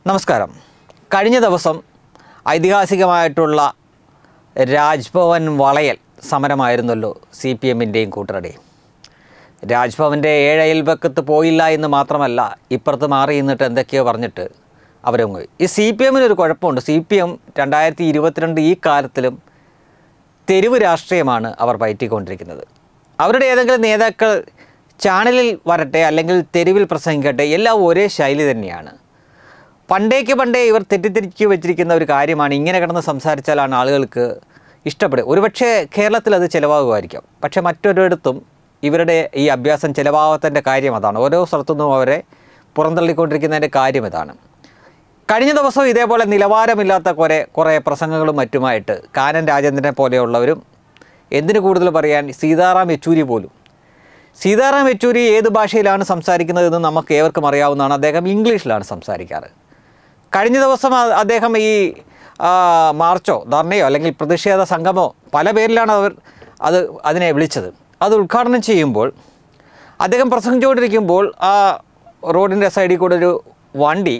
നമസ്കാരം കഴിഞ്ഞ ദിവസം ഐതിഹാസികമായിട്ടുള്ള രാജ്ഭവൻ വളയൽ സമരമായിരുന്നല്ലോ സി പി എമ്മിൻ്റെയും കൂട്ടരുടെയും രാജ്ഭവൻ്റെ ഏഴ് അയൽപക്കത്ത് പോയില്ല എന്ന് മാത്രമല്ല ഇപ്പുറത്ത് മാറി നിന്നിട്ട് എന്തൊക്കെയോ പറഞ്ഞിട്ട് അവരും പോയി ഈ സി പി എമ്മിനൊരു കുഴപ്പമുണ്ട് സി പി എം രണ്ടായിരത്തി ഇരുപത്തിരണ്ട് ഈ കാലത്തിലും തെരുവ് രാഷ്ട്രീയമാണ് അവർ പയറ്റിക്കൊണ്ടിരിക്കുന്നത് അവരുടെ ഏതെങ്കിലും നേതാക്കൾ ചാനലിൽ വരട്ടെ അല്ലെങ്കിൽ തെരുവിൽ പ്രസംഗിക്കട്ടെ എല്ലാം ഒരേ ശൈലി തന്നെയാണ് പണ്ടേക്ക് പണ്ടേ ഇവർ തെറ്റിദ്ധരിച്ച് വെച്ചിരിക്കുന്ന ഒരു കാര്യമാണ് ഇങ്ങനെ കിടന്ന് സംസാരിച്ചാലാണ് ആളുകൾക്ക് ഇഷ്ടപ്പെടുക ഒരുപക്ഷെ കേരളത്തിൽ അത് ചിലവാകുമായിരിക്കാം പക്ഷേ മറ്റൊരിടത്തും ഇവരുടെ ഈ അഭ്യാസം ചിലവാകാത്തതിൻ്റെ കാര്യം അതാണ് ഓരോ സ്ഥലത്തുനിന്നും അവരെ പുറന്തള്ളിക്കൊണ്ടിരിക്കുന്നതിൻ്റെ കാര്യം ഇതാണ് കഴിഞ്ഞ ദിവസം ഇതേപോലെ നിലവാരമില്ലാത്ത കുറേ കുറേ പ്രസംഗങ്ങളും മറ്റുമായിട്ട് കാനൻ രാജേന്ദ്രനെ പോലെയുള്ളവരും എന്തിനു കൂടുതൽ പറയാൻ സീതാറാം യെച്ചൂരി പോലും സീതാറാം യെച്ചൂരി ഏത് ഭാഷയിലാണ് സംസാരിക്കുന്നതെന്ന് നമുക്ക് ഏവർക്കും അറിയാവുന്നതാണ് അദ്ദേഹം ഇംഗ്ലീഷിലാണ് സംസാരിക്കാറ് കഴിഞ്ഞ ദിവസം അ- അദ്ദേഹം ഈ ആ, മാർച്ചോ ധർണയോ അല്ലെങ്കിൽ പ്രതിഷേധ സംഗമോ പല പേരിലാണ് അവർ അത് അതിനെ വിളിച്ചത് അത് ഉദ്ഘാടനം ചെയ്യുമ്പോൾ അദ്ദേഹം പ്രസംഗിച്ചുകൊണ്ടിരിക്കുമ്പോൾ ആ റോഡിൻ്റെ സൈഡിൽ കൂടെ ഒരു വണ്ടി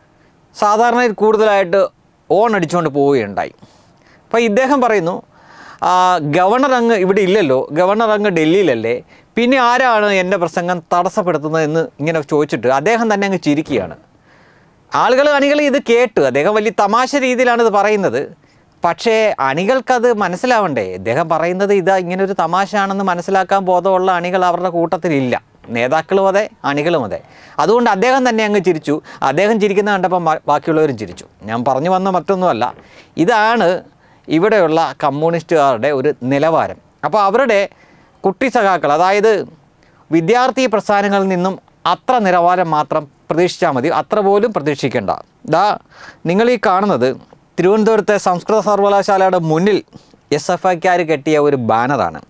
സാധാരണ കൂടുതലായിട്ട് ഓൺ അടിച്ചുകൊണ്ട് പോവുകയുണ്ടായി അപ്പോൾ ഇദ്ദേഹം പറയുന്നു ആ, ഗവർണർ അങ്ങ് ഇവിടെ ഇല്ലല്ലോ ഗവർണർ അങ്ങ് ഡൽഹിയിലല്ലേ പിന്നെ ആരാണ് എൻ്റെ പ്രസംഗം തടസ്സപ്പെടുത്തുന്നത് എന്ന് ഇങ്ങനെ ചോദിച്ചിട്ട് അദ്ദേഹം തന്നെ അങ്ങ് ചിരിക്കുകയാണ് ആളുകൾ അണികൾ ഇത് കേട്ടു അദ്ദേഹം വലിയ തമാശ രീതിയിലാണ് ഇത് പറയുന്നത് പക്ഷേ അണികൾക്കത് മനസ്സിലാവണ്ടേ അദ്ദേഹം പറയുന്നത് ഇതാ ഇങ്ങനെ ഒരു തമാശയാണെന്ന് മനസ്സിലാക്കാൻ ബോധമുള്ള അണികൾ അവരുടെ കൂട്ടത്തിലില്ല നേതാക്കളും അതെ അണികളും അതെ അതുകൊണ്ട് അദ്ദേഹം തന്നെ അങ്ങ് ചിരിച്ചു അദ്ദേഹം ചിരിക്കുന്ന കണ്ടപ്പോൾ മ- ബാക്കിയുള്ളവരും ചിരിച്ചു ഞാൻ പറഞ്ഞു വന്ന മറ്റൊന്നുമല്ല ഇതാണ് ഇവിടെയുള്ള കമ്മ്യൂണിസ്റ്റുകാരുടെ ഒരു നിലവാരം അപ്പോൾ അവരുടെ കുട്ടി സഖാക്കൾ അതായത് വിദ്യാർത്ഥി പ്രസ്ഥാനങ്ങളിൽ നിന്നും അത്ര നിലവാരം മാത്രം പ്രതീക്ഷിച്ചാൽ മതി അത്ര പോലും പ്രതീക്ഷിക്കേണ്ട ദാ നിങ്ങൾ ഈ കാണുന്നത് തിരുവനന്തപുരത്തെ സംസ്കൃത സർവകലാശാലയുടെ മുന്നിൽ എസ് എഫ് ഐക്കാർ കെട്ടിയ ഒരു ബാനറാണ്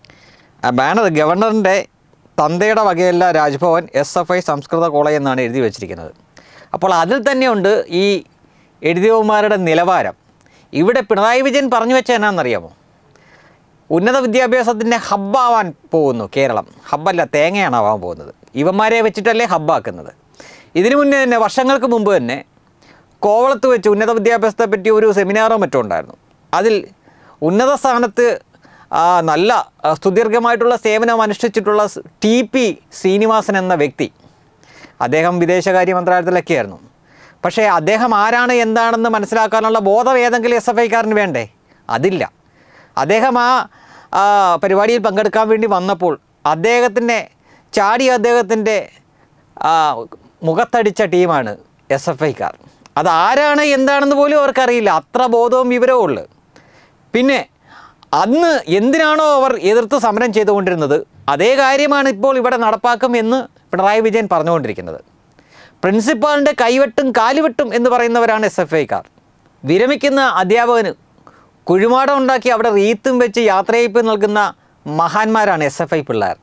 ആ banner ഗവർണറിൻ്റെ തന്തയുടെ വകയല്ല Raj Bhavan S F I സംസ്കൃത കോളേജ് എന്നാണ് എഴുതി വച്ചിരിക്കുന്നത് അപ്പോൾ അതിൽ തന്നെയുണ്ട് ഈ എഴുതിയവന്മാരുടെ നിലവാരം ഇവിടെ പിണറായി വിജയൻ പറഞ്ഞു വെച്ച എന്നാണെന്നറിയാമോ ഉന്നത വിദ്യാഭ്യാസത്തിൻ്റെ ഹബ്ബാവാൻ പോകുന്നു കേരളം ഹബ്ബല്ല തേങ്ങയാണ് ആവാൻ പോകുന്നത് ഇവന്മാരെ വെച്ചിട്ടല്ലേ ഹബ്ബാക്കുന്നത് ഇതിനു മുന്നേ തന്നെ വർഷങ്ങൾക്ക് മുമ്പ് തന്നെ കോവളത്ത് വെച്ച് ഉന്നത വിദ്യാഭ്യാസത്തെ പറ്റി ഒരു സെമിനാറോ മറ്റോ ഉണ്ടായിരുന്നു അതിൽ ഉന്നത സ്ഥാനത്ത് ആ, നല്ല ആ, സുദീർഘമായിട്ടുള്ള സേവനം അനുഷ്ഠിച്ചിട്ടുള്ള സ് ടി പി ശ്രീനിവാസൻ എന്ന വ്യക്തി അദ്ദേഹം വിദേശകാര്യ മന്ത്രാലയത്തിലൊക്കെയായിരുന്നു പക്ഷേ അദ്ദേഹം ആരാണ് എന്താണെന്ന് മനസ്സിലാക്കാനുള്ള ബോധം ഏതെങ്കിലും എസ് എഫ് ഐക്കാരന് വേണ്ടേ അതില്ല അദ്ദേഹം ആ ആ, പരിപാടിയിൽ പങ്കെടുക്കാൻ വേണ്ടി വന്നപ്പോൾ അദ്ദേഹത്തിൻ്റെ ചാടി അദ്ദേഹത്തിൻ്റെ ആ, മുഖത്തടിച്ച ടീമാണ് എസ് എഫ് ഐക്കാർ അത് ആരാണ് എന്താണെന്ന് പോലും അവർക്കറിയില്ല അത്ര ബോധവും വിവരവും ഉള്ളു പിന്നെ അന്ന് എന്തിനാണോ അവർ എതിർത്ത് സമരം ചെയ്തുകൊണ്ടിരുന്നത് അതേ കാര്യമാണ് ഇപ്പോൾ ഇവിടെ നടപ്പാക്കും എന്ന് പിണറായി വിജയൻ പറഞ്ഞുകൊണ്ടിരിക്കുന്നത് പ്രിൻസിപ്പാളിൻ്റെ കൈവെട്ടും കാലുവെട്ടും എന്ന് പറയുന്നവരാണ് എസ് എഫ് ഐക്കാർ വിരമിക്കുന്ന അധ്യാപകന് കുഴിമാടം ഉണ്ടാക്കി അവിടെ റീത്തും വെച്ച് യാത്രയയപ്പ് നൽകുന്ന മഹാന്മാരാണ് എസ് എഫ് ഐ പിള്ളേർ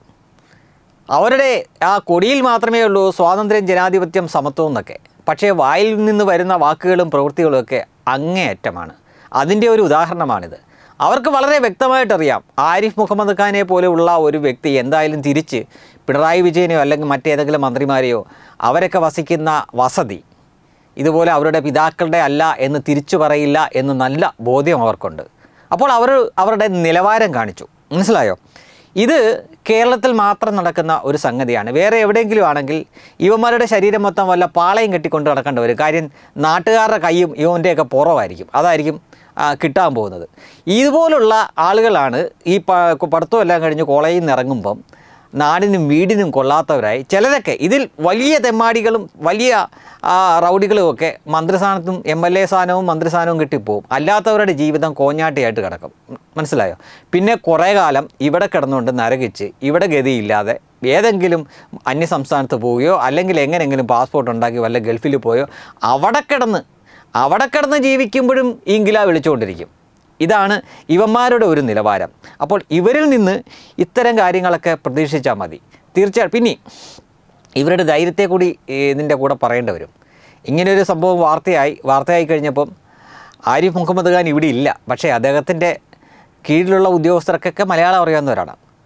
അവരുടെ ആ കൊടിയിൽ മാത്രമേ ഉള്ളൂ സ്വാതന്ത്ര്യം ജനാധിപത്യം സമത്വം എന്നൊക്കെ പക്ഷേ വായിൽ നിന്ന് വരുന്ന വാക്കുകളും പ്രവൃത്തികളും ഒക്കെ അങ്ങേയറ്റമാണ് അതിൻ്റെ ഒരു ഉദാഹരണമാണിത് അവർക്ക് വളരെ വ്യക്തമായിട്ടറിയാം ആരിഫ് മുഹമ്മദ് ഖാനെ പോലെയുള്ള ഒരു വ്യക്തി എന്തായാലും തിരിച്ച് പിണറായി വിജയനെയോ അല്ലെങ്കിൽ മറ്റേതെങ്കിലും മന്ത്രിമാരെയോ അവരൊക്കെ വസിക്കുന്ന വസതി ഇതുപോലെ അവരുടെ പിതാക്കളുടെ അല്ല എന്ന് തിരിച്ചു പറയില്ല എന്ന് നല്ല ബോധ്യം അവർക്കുണ്ട് അപ്പോൾ അവർ അവരുടെ നിലവാരം കാണിച്ചു മനസ്സിലായോ ഇത് കേരളത്തിൽ മാത്രം നടക്കുന്ന ഒരു സംഗതിയാണ് വേറെ എവിടെയെങ്കിലും ആണെങ്കിൽ ഇവന്മാരുടെ ശരീരം മൊത്തം വല്ല പാളയും കെട്ടിക്കൊണ്ട് നടക്കേണ്ട വരും കാര്യം നാട്ടുകാരുടെ കൈയും ഇവൻ്റെയൊക്കെ പുറമായിരിക്കും അതായിരിക്കും ആ, കിട്ടാൻ പോകുന്നത് ഇതുപോലുള്ള ആളുകളാണ് ഈ പ പഠിത്തം എല്ലാം കഴിഞ്ഞ് കോളേജിൽ നിന്ന് ഇറങ്ങുമ്പം നാടിനും വീടിനും കൊള്ളാത്തവരായി ചിലരൊക്കെ ഇതിൽ വലിയ തെമ്മാടികളും വലിയ ആ, റൗഡികളുമൊക്കെ മന്ത്രിസ്ഥാനത്തും എം എൽ എ സ്ഥാനവും മന്ത്രിസ്ഥാനവും കിട്ടിപ്പോവും അല്ലാത്തവരുടെ ജീവിതം കോഞ്ഞാട്ടിയായിട്ട് കിടക്കും മനസ്സിലായോ പിന്നെ കുറേ കാലം ഇവിടെ കിടന്നുകൊണ്ട് നരകിച്ച് ഇവിടെ ഗതിയില്ലാതെ ഏതെങ്കിലും അന്യ സംസ്ഥാനത്ത് പോവുകയോ അല്ലെങ്കിൽ എങ്ങനെയെങ്കിലും പാസ്പോർട്ട് ഉണ്ടാക്കി വല്ല ഗൾഫിൽ പോയോ അവിടെ കിടന്ന് അവിടെ കിടന്ന് ജീവിക്കുമ്പോഴും ഇങ്കില വിളിച്ചുകൊണ്ടിരിക്കും ഇതാണ് ഇവന്മാരുടെ ഒരു നിലവാരം അപ്പോൾ ഇവരിൽ നിന്ന് ഇത്തരം കാര്യങ്ങളൊക്കെ പ്രതീക്ഷിച്ചാൽ മതി തീർച്ചയായും പിന്നെ ഇവരുടെ ധൈര്യത്തെ കൂടി ഇതിൻ്റെ കൂടെ പറയേണ്ടി വരും ഇങ്ങനെയൊരു സംഭവം വാർത്തയായി വാർത്തയായി കഴിഞ്ഞപ്പം ആരിഫ് മുഹമ്മദ് ഖാൻ ഇവിടെ ഇല്ല പക്ഷേ അദ്ദേഹത്തിൻ്റെ കീഴിലുള്ള ഉദ്യോഗസ്ഥർക്കൊക്കെ മലയാളം അറിയാവുന്നവരാണ്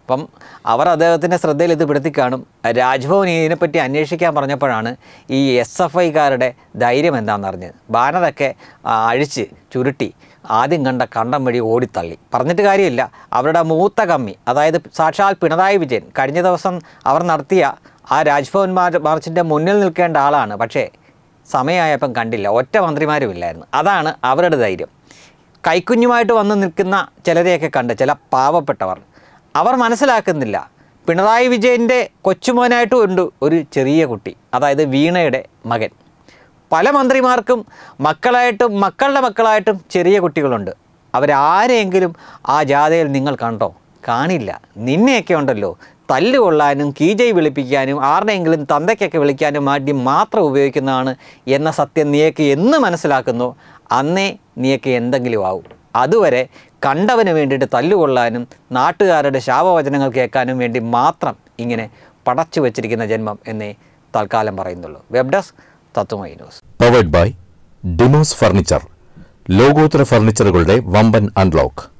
അപ്പം അവർ അദ്ദേഹത്തിൻ്റെ ശ്രദ്ധയിൽ ഇത് പെടുത്തി കാണും രാജ്ഭവൻ ഇതിനെപ്പറ്റി അന്വേഷിക്കാൻ പറഞ്ഞപ്പോഴാണ് ഈ എസ് എഫ് ഐക്കാരുടെ ധൈര്യം എന്താണെന്ന് അറിഞ്ഞത് ബാനറൊക്കെ ആ, അഴിച്ച് ചുരുട്ടി ആദ്യം കണ്ട കണ്ടം വഴി ഓടിത്തള്ളി പറഞ്ഞിട്ട് കാര്യമില്ല അവരുടെ മൂത്ത കമ്മി അതായത് സാക്ഷാൽ പിണറായി വിജയൻ കഴിഞ്ഞ ദിവസം അവർ നടത്തിയ ആ രാജ്ഭവൻ മാർ മാർച്ചിൻ്റെ മുന്നിൽ നിൽക്കേണ്ട ആളാണ് പക്ഷേ സമയമായപ്പം കണ്ടില്ല ഒറ്റ മന്ത്രിമാരുമില്ലായിരുന്നു അതാണ് അവരുടെ ധൈര്യം കൈക്കുഞ്ഞുമായിട്ട് വന്ന് നിൽക്കുന്ന ചിലരെയൊക്കെ കണ്ട് ചില പാവപ്പെട്ടവർ അവർ മനസ്സിലാക്കുന്നില്ല പിണറായി വിജയൻ്റെ കൊച്ചുമോനായിട്ടും ഉണ്ട് ഒരു ചെറിയ കുട്ടി അതായത് വീണയുടെ മകൻ പല മന്ത്രിമാർക്കും മക്കളായിട്ടും മക്കളുടെ മക്കളായിട്ടും ചെറിയ കുട്ടികളുണ്ട് അവരാരെയെങ്കിലും ആ ജാഥയിൽ നിങ്ങൾ കണ്ടോ കാണില്ല നിന്നെയൊക്കെ ഉണ്ടല്ലോ തല്ലുകൊള്ളാനും കീജൈ വിളിപ്പിക്കാനും ആരുടെയെങ്കിലും തന്തയ്ക്കൊക്കെ വിളിക്കാനും വേണ്ടി മാത്രം ഉപയോഗിക്കുന്നതാണ് എന്ന സത്യം നീയൊക്കെ എന്ന് മനസ്സിലാക്കുന്നോ അന്നേ നീയൊക്കെ എന്തെങ്കിലും ആവും അതുവരെ കണ്ടവന് വേണ്ടിയിട്ട് തല്ലുകൊള്ളാനും നാട്ടുകാരുടെ ശാപവചനങ്ങൾ കേൾക്കാനും വേണ്ടി മാത്രം ഇങ്ങനെ പടച്ചു വച്ചിരിക്കുന്ന ജന്മം എന്നേ തൽക്കാലം പറയുന്നുള്ളൂ web desk Tatwamayi news powered by Demos furniture ലോകോത്തര ഫർണിച്ചറുകളുടെ വമ്പൻ അൺലോക്ക്